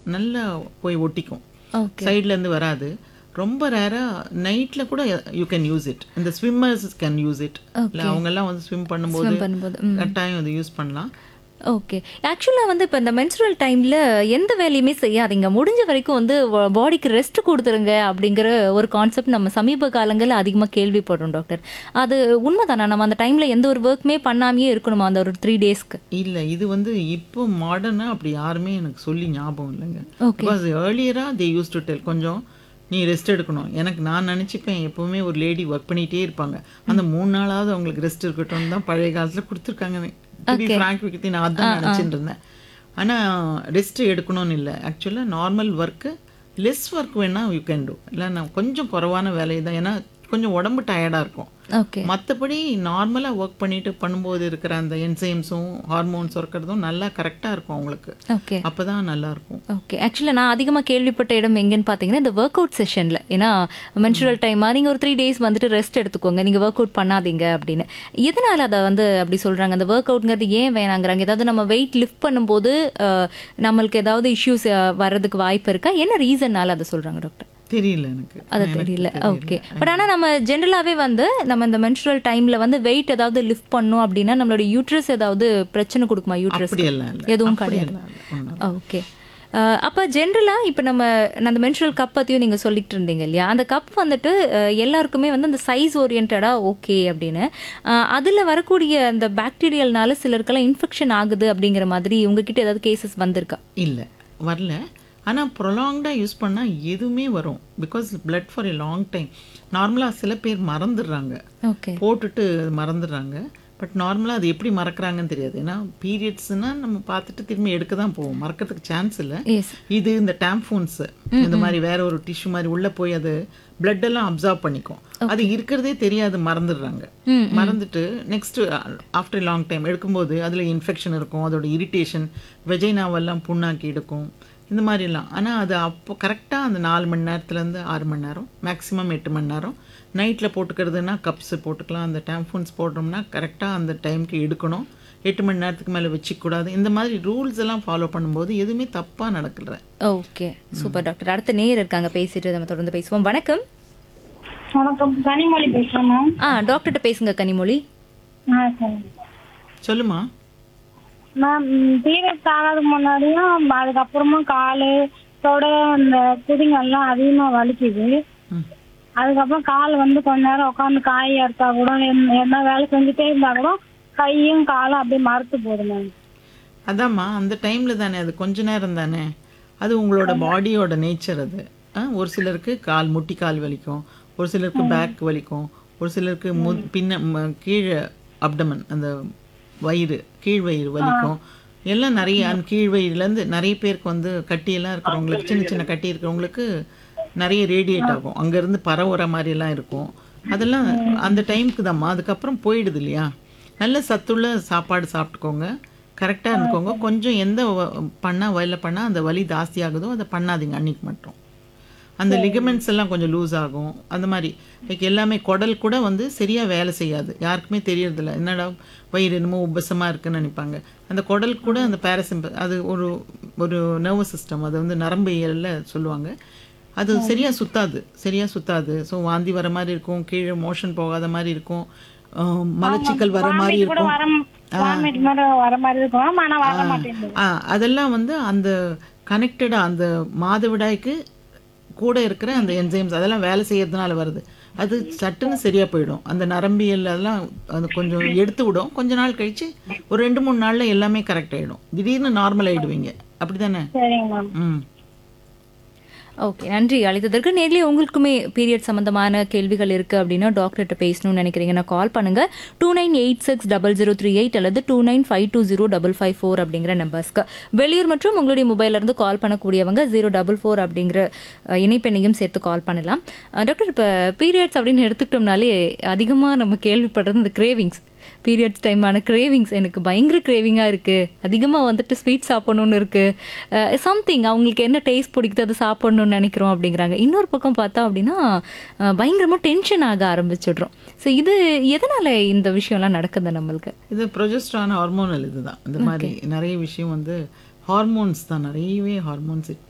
நல்லா போய் ஒட்டிக்கும் ஓகே சைட்ல இருந்து வராது ரொம்ப ரேரா நைட்ல கூட யூ கேன் யூஸ் இட் இந்த ஸ்விம்மர்ஸ் கேன் யூஸ் இட் இல்லை அவங்கெல்லாம் வந்து ஸ்விம் பண்ணும்போது பண்ணும்போது கட்டாயம் அது யூஸ் பண்ணலாம் ஓகே ஆக்சுவலாக வந்து இப்போ இந்த மென்சுரல் டைமில் எந்த வேலையுமே செய்யாதீங்க முடிஞ்ச வரைக்கும் வந்து பாடிக்கு ரெஸ்ட் கொடுத்துருங்க அப்படிங்கிற ஒரு கான்செப்ட் நம்ம சமீப காலங்களில் அதிகமாக கேள்விப்படுறோம் டாக்டர் அது உண்மைதானா நம்ம அந்த டைமில் எந்த ஒரு ஒர்க்குமே பண்ணாமையே இருக்கணுமா அந்த ஒரு த்ரீ டேஸ்க்கு இல்ல இது வந்து இப்போ மாடர்னா அப்படி யாருமே எனக்கு சொல்லி ஞாபகம் இல்லைங்க Okay. பிகாஸ் ஏர்லியரா தே யூஸ் டு டெல் கொஞ்சம் நீ ரெஸ்ட் எடுக்கணும் எனக்கு நான் நினச்சிப்பேன் எப்பவுமே ஒரு லேடி ஒர்க் பண்ணிகிட்டே இருப்பாங்க அந்த மூணு நாளாவது அவங்களுக்கு ரெஸ்ட் இருக்கட்டும் தான் பழைய காலத்தில் கொடுத்துருக்காங்க ஃப்ராங்க் விக்கத்தி நான் அதான் நினச்சிட்டு இருந்தேன் ஆனால் ரெஸ்ட் எடுக்கணும்னு இல்லை ஆக்சுவலாக நார்மல் ஒர்க்கு லெஸ் ஒர்க் வேணால் யூ கேன் டூ இல்லை நான் கொஞ்சம் குறைவான வேலை தான் ஏன்னா கொஞ்சம் உடம்பு டயர்டாக இருக்கும் ஓகே மற்றபடி நார்மலாக ஒர்க் பண்ணிட்டு பண்ணும்போது இருக்கிற அந்த என்சைம்ஸும் ஹார்மோன்ஸ் இருக்கிறதும் நல்லா கரெக்டாக இருக்கும் அவங்களுக்கு ஓகே அப்போ தான் நல்லா இருக்கும் ஓகே ஆக்சுவலாக நான் அதிகமாக கேள்விப்பட்ட இடம் எங்கன்னு பார்த்தீங்கன்னா இந்த ஒர்க் அவுட் செஷனில் ஏன்னா மென்சுரல் டைமாக நீங்கள் ஒரு த்ரீ டேஸ் வந்துட்டு ரெஸ்ட் எடுத்துக்கோங்க நீங்கள் ஒர்க் அவுட் பண்ணாதீங்க அப்படின்னு எதனால் அதை வந்து அப்படி சொல்கிறாங்க அந்த ஒர்க் அவுட்ங்கிறது ஏன் வேணாங்கிறாங்க ஏதாவது நம்ம வெயிட் லிஃப்ட் பண்ணும்போது அஹ், நம்மளுக்கு ஏதாவது இஷ்யூஸ் வர்றதுக்கு வாய்ப்பு இருக்கா என்ன ரீசன்னால அதை சொல்கிறாங்க டாக்டர் தெரியல எனக்கு அது தெரியல ஓகே பட் ஆனால் நம்ம ஜென்ரலாகவே வந்து நம்ம இந்த மென்சுரல் டைமில் வந்து வெயிட் ஏதாவது லிஃப்ட் பண்ணோம் அப்படின்னா நம்மளோட யூட்ரஸ் ஏதாவது பிரச்சனை கொடுக்குமா யூட்ரஸ் அப்படியெல்லாம் இல்லை எதுவும் அப்படியெல்லாம் இல்லை ஒண்ணும் இல்ல. ஓகே அப்போ ஜென்ரலாக இப்போ நம்ம அந்த மென்சுரல் கப் பற்றியும் நீங்கள் சொல்லிட்டு இருந்தீங்க இல்லையா அந்த கப் வந்துட்டு அஹ், எல்லாருக்குமே வந்து அந்த சைஸ் ஓரியன்டாக ஓகே அப்படின்னு அதில் வரக்கூடிய அந்த பாக்டீரியல்னால சிலருக்கெல்லாம் இன்ஃபெக்ஷன் ஆகுது அப்படிங்கிற மாதிரி உங்ககிட்ட ஏதாவது கேசஸ் வந்திருக்கா இல்லை வரல ஆனால் ப்ரொலாங்டாக யூஸ் பண்ணால் எதுவுமே வரும் because blood for a long time நார்மலாக சில பேர் மறந்துடுறாங்க ஓகே போட்டுட்டு மறந்துடுறாங்க பட் நார்மலாக அது எப்படி மறக்கறாங்கன்னு தெரியாது ஏன்னா பீரியட்ஸ்னால் நம்ம பார்த்துட்டு திரும்பி எடுக்க தான் போவோம் மறக்கிறதுக்கு சான்ஸ் இல்லை எஸ் இது இந்த டேம்ஃபோன்ஸ் இந்த மாதிரி வேற ஒரு டிஷ்யூ மாதிரி உள்ள போய் அது blood எல்லாம் அப்சர்வ் பண்ணிக்கும் அது இருக்கிறதே தெரியாது மறந்துடுறாங்க மறந்துட்டு நெக்ஸ்ட் ஆஃப்டர் லாங் டைம் எடுக்கும்போது அதுல இன்ஃபெக்ஷன் இருக்கும் அதோட இரிட்டேஷன் வெஜைனாவெல்லாம் புண்ணாக்கி எடுக்கும் இந்த மாதிரிலாம் ஆனால் அது அப்போ கரெக்டாக அந்த நாலு மணி நேரத்துலேருந்து ஆறு மணி நேரம் மேக்ஸிமம் எட்டு மணி நேரம் நைட்டில் போட்டுக்கிறதுனா கப்ஸ் போட்டுக்கலாம் அந்த டேம்ஃபோன்ஸ் போடுறோம்னா கரெக்டாக அந்த டைம்க்கு எடுக்கணும் எட்டு மணி நேரத்துக்கு மேலே வச்சுக்கூடாது இந்த மாதிரி ரூல்ஸ் எல்லாம் ஃபாலோ பண்ணும்போது எதுவுமே தப்பாக நடக்கல ஓகே சூப்பர் டாக்டர் அடுத்த நேர் இருக்காங்க பேசிட்டு நம்ம தொடர்ந்து பேசுவோம் வணக்கம் வணக்கம் கனிமொழி பேசுறேன் மேம் ஆ டாக்டர்கிட்ட பேசுங்க கனிமொழி ஆ சரி சொல்லுமா மேம் பீரியட்ஸ் ஆகாதுக்கு முன்னாடியும் அதுக்கப்புறமும் காலு தொட அந்த குதிங்கெல்லாம் அதிகமா வலிக்குது ம். அதுக்கப்புறம் கால் வந்து கொஞ்ச நேரம் உட்காந்து காய் அறுத்தா கூட என்ன என்ன வேலை செஞ்சுட்டே இருந்தா கூட கையும் காலும் அப்படியே மறுத்து போகுது மேம் அதாம்மா அந்த டைமில் தானே அது கொஞ்ச நேரம் தானே அது உங்களோட பாடியோட நேச்சர் அது ஆ, ஒரு சிலருக்கு கால் முட்டி கால் வலிக்கும் ஒரு சிலருக்கு பேக் வலிக்கும் ஒரு சிலருக்கு மு பின்ன ம- கீழே அப்டமன் அந்த வயிறு கீழ் வயிறு வலிக்கும் எல்லாம் நிறைய அந்த கீழ் வயிறுலேருந்து நிறைய பேருக்கு வந்து கட்டியெல்லாம் இருக்கிறவங்களுக்கு சின்ன சின்ன கட்டி இருக்கிறவங்களுக்கு நிறைய ரேடியேட் ஆகும் அங்கேருந்து பரவுற மாதிரிலாம் இருக்கும் அதெல்லாம் அந்த டைமுக்கு தான்மா அதுக்கப்புறம் போயிடுது இல்லையா நல்ல சத்துள்ள சாப்பாடு சாப்பிட்டுக்கோங்க கரெக்டாக இருந்துக்கோங்க கொஞ்சம் எந்த பண்ணால் வயலில் பண்ணால் அந்த வலி ஜாஸ்தி ஆகுதோ அதை பண்ணாதீங்க அன்னைக்கு மட்டும் அந்த லிகமெண்ட்ஸ் எல்லாம் கொஞ்சம் லூஸ் ஆகும் அந்த மாதிரி லைக் எல்லாமே குடல் கூட வந்து சரியாக வேலை செய்யாது யாருக்குமே தெரியறதில்ல என்னடா வயிறு என்னமோ உபசமாக இருக்குன்னு நினைப்பாங்க அந்த குடல் கூட அந்த பேரசிம்ப அது ஒரு ஒரு நர்வஸ் சிஸ்டம் அது வந்து நரம்பு இயலில் சொல்லுவாங்க அது சரியாக சுத்தாது சரியாக சுத்தாது ஸோ வாந்தி வர மாதிரி இருக்கும் கீழே மோஷன் போகாத மாதிரி இருக்கும் ஆஹ் மலச்சிக்கல் வர மாதிரி கூட இருக்கும் வர வாமிட் மாதிரி வர மாதிரி இருக்கும் மேம் ஆனா வர மாட்டேங்குது ஆ அதெல்லாம் வந்து அந்த கனெக்டடாக அந்த மாதவிடாய்க்கு கூட இருக்கிற அந்த என்சைம்ஸ் அதெல்லாம் வேலை செய்யறதுனால வருது அது சட்டுன்னு சரியா போயிடும் அந்த நரம்பியல் அதெல்லாம் அது கொஞ்சம் எடுத்து விடும் கொஞ்ச நாள் கழிச்சு ஒரு ரெண்டு மூணு நாள்ல எல்லாமே கரெக்ட் ஆயிடும் திடீர்னு நார்மல் ஆயிடுவீங்க அப்படிதானே சரிங்க மேம் ம் ஓகே நன்றி அழைத்ததற்கு நேர்லயே உங்களுக்குமே பீரியட் சம்பந்தமான கேள்விகள் இருக்கு அப்படின்னா டாக்டர்கிட்ட பேசணும்னு நினைக்கிறீங்கன்னா கால் பண்ணுங்க two nine eight six double zero three eight அல்லது two nine five two zero double five four அப்படிங்கிற நம்பர்ஸ்க்கு வெளியூர் மற்றும் உங்களுடைய மொபைல்ல இருந்து கால் பண்ணக்கூடியவங்க ஜீரோ டபுள் ஃபோர் அப்படிங்கிற அஹ், இணைப்பெண்ணையும் சேர்த்து கால் பண்ணலாம் அஹ், டாக்டர் இப்போ பீரியட்ஸ் அப்படின்னு எடுத்துக்கிட்டோம்னாலே அதிகமாக நம்ம கேள்விப்படுறது இந்த கிரேவிங்ஸ் பீரியட்ஸ் டைமான கிரேவிங்ஸ் எனக்கு பயங்கர கிரேவிங்காக இருக்குது அதிகமாக வந்துட்டு ஸ்வீட் சாப்பிடணும்னு இருக்குது சம்திங் அவங்களுக்கு என்ன டேஸ்ட் பிடிக்குது அதை சாப்பிடணும்னு நினைக்கிறோம் அப்படிங்கிறாங்க இன்னொரு பக்கம் பார்த்தா அப்படின்னா பயங்கரமாக டென்ஷன் ஆக ஆரம்பிச்சிடுறோம் ஸோ இது எதனால் இந்த விஷயம்லாம் நடக்குது நம்மளுக்கு இது ப்ரொஜெஸ்ட்ரான் ஹார்மோனல் இதுதான் இந்த மாதிரி நிறைய விஷயம் வந்து ஹார்மோன்ஸ் தான் நிறையவே ஹார்மோன்ஸ் இட்